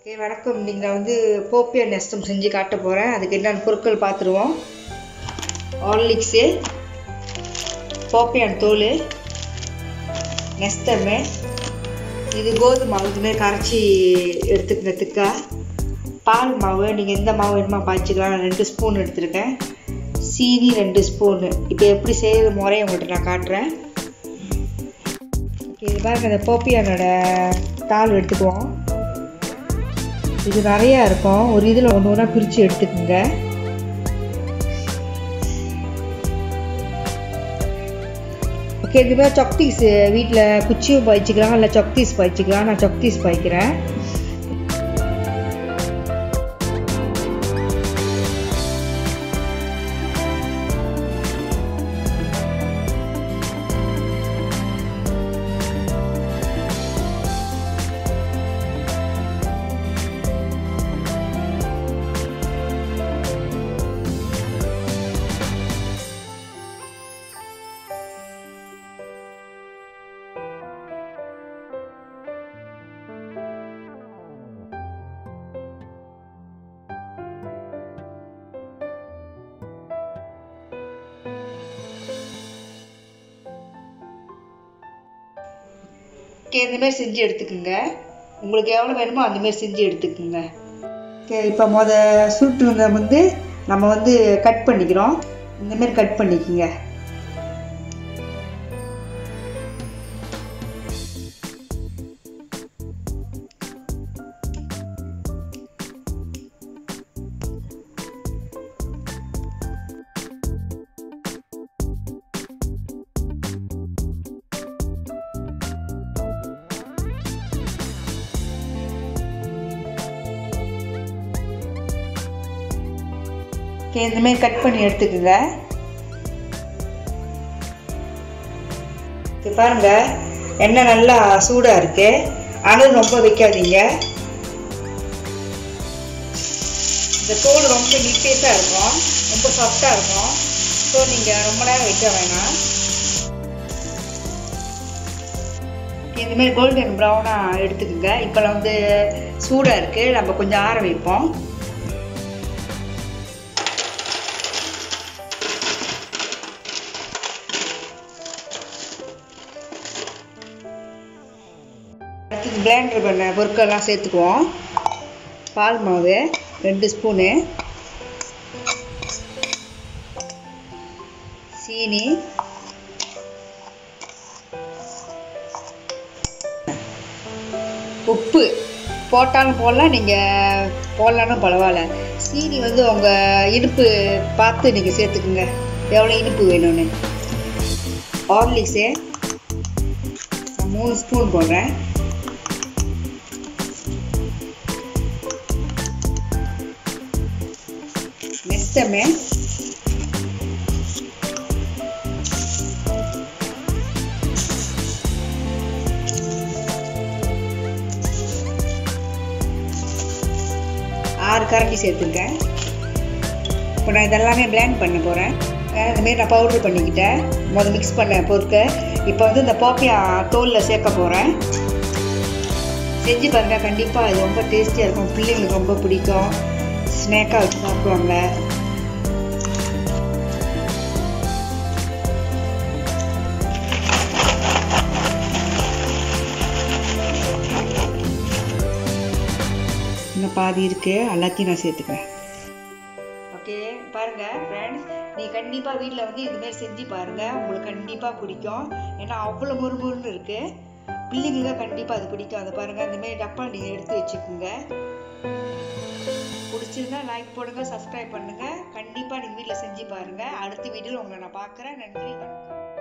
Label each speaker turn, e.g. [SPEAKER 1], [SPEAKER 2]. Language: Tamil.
[SPEAKER 1] ஓகே வணக்கம் நீங்கள் வந்து போப்பியா நெஸ்டம் செஞ்சு காட்ட போகிறேன் அதுக்கு என்னென்ன பொருட்கள் பார்த்துருவோம் ஹார்லிக்ஸு போப்பியான் தோல் நெஸ்டமு இது கோதுமை மாவு இதுமாரி கரைச்சி எடுத்துக்கங்க திக்கா பால் மாவு நீங்கள் எந்த மாவு வேணுமா பாய்ச்சிக்கலாம் நான் ரெண்டு ஸ்பூன் எடுத்திருக்கேன் சீனி ரெண்டு ஸ்பூனு இப்போ எப்படி செய்கிற முறையை உங்கள்கிட்ட நான் காட்டுறேன் ஓகே இது பாருங்க இந்த போப்பியானோட தாள் எடுத்துக்குவோம் இது நிறையா இருக்கும் ஒரு இதில் ஒன்று ஒன்றா பிரித்து எடுத்துக்கோங்க ஓகே இது மாதிரி சொக்தீஸ் வீட்டில் குச்சியும் பாய்ச்சிக்கலாம் இல்லை சொக்தீஸ் பாய்ச்சிக்கலாம் நான் சொக்தீஸ் பாய்க்கிறேன் ஓகே இந்தமாரி செஞ்சு எடுத்துக்கோங்க உங்களுக்கு எவ்வளோ வேணுமோ அந்தமாரி செஞ்சு எடுத்துக்கோங்க ஓகே இப்போ மொத சுருட்டுங்க வந்து நம்ம வந்து கட் பண்ணிக்கிறோம் இந்தமாரி கட் பண்ணிக்கோங்க ஓகே இந்தமாரி கட் பண்ணி எடுத்துக்கோங்க இது பாருங்க எண்ணெய் நல்லா சூடாக இருக்கு ஆனால் ரொம்ப வைக்காதீங்க இந்த தோல் ரொம்ப நீட்டேஸாக இருக்கும் ரொம்ப சாஃப்டாக இருக்கும் ஸோ நீங்கள் ரொம்ப நேரம் வைக்க வேணாம் இந்த மாதிரி கோல்டன் ப்ரௌனாக எடுத்துக்கோங்க இப்போ வந்து சூடாக இருக்குது நம்ம கொஞ்சம் ஆற வைப்போம் அடுத்தது பிளேண்டர் பண்ண பொருட்கள்லாம் சேர்த்துக்குவோம் பால் மாவு ரெண்டு ஸ்பூனு சீனி உப்பு போட்டாலும் போடலாம் நீங்கள் போடலான்னு பரவாயில்ல சீனி வந்து உங்கள் இனிப்பு பார்த்து நீங்கள் சேர்த்துக்குங்க எவ்வளோ இனிப்பு வேணும்னு ஹார்லிக்ஸு நான் மூணு ஸ்பூன் போடுறேன் நெஸ்டமே ஆறு கரண்டி சேர்த்துருக்கேன் இப்போ நான் இதெல்லாமே பிளேண்ட் பண்ண போகிறேன் இந்தமாரி நான் பவுட்ரு பண்ணிக்கிட்டேன் முதல் மிக்ஸ் பண்ண பொருட்கள் இப்போ வந்து இந்த போப்பியா தோலில் சேர்க்க போகிறேன் செஞ்சு பாருங்கள் கண்டிப்பாக இது ரொம்ப டேஸ்டியாக இருக்கும் பிள்ளைங்களுக்கு ரொம்ப பிடிக்கும் ஸ்நாக்காக வச்சு சாப்பிடுவாங்க இன்னும் பாதி இருக்குது எல்லாத்தையும் நான் சேர்த்துக்கிறேன் ஓகே பாருங்கள் ஃப்ரெண்ட்ஸ் நீ கண்டிப்பாக வீட்டில் வந்து இதுமாரி செஞ்சு பாருங்கள் உங்களுக்கு கண்டிப்பாக பிடிக்கும் ஏன்னா அவ்வளோ முறுமுறுன்னு இருக்குது பிள்ளைங்களுக்கு கண்டிப்பாக அது பிடிக்கும் அதை பாருங்கள் இந்தமாரி டப்பா நீங்கள் எடுத்து வச்சுக்கோங்க பிடிச்சிருந்தா லைக் போடுங்க சப்ஸ்கிரைப் பண்ணுங்கள் கண்டிப்பாக நீங்கள் வீட்டில் செஞ்சு பாருங்கள் அடுத்த வீடியோவில் உங்களை நான் பார்க்குறேன் நன்றி வணக்கம்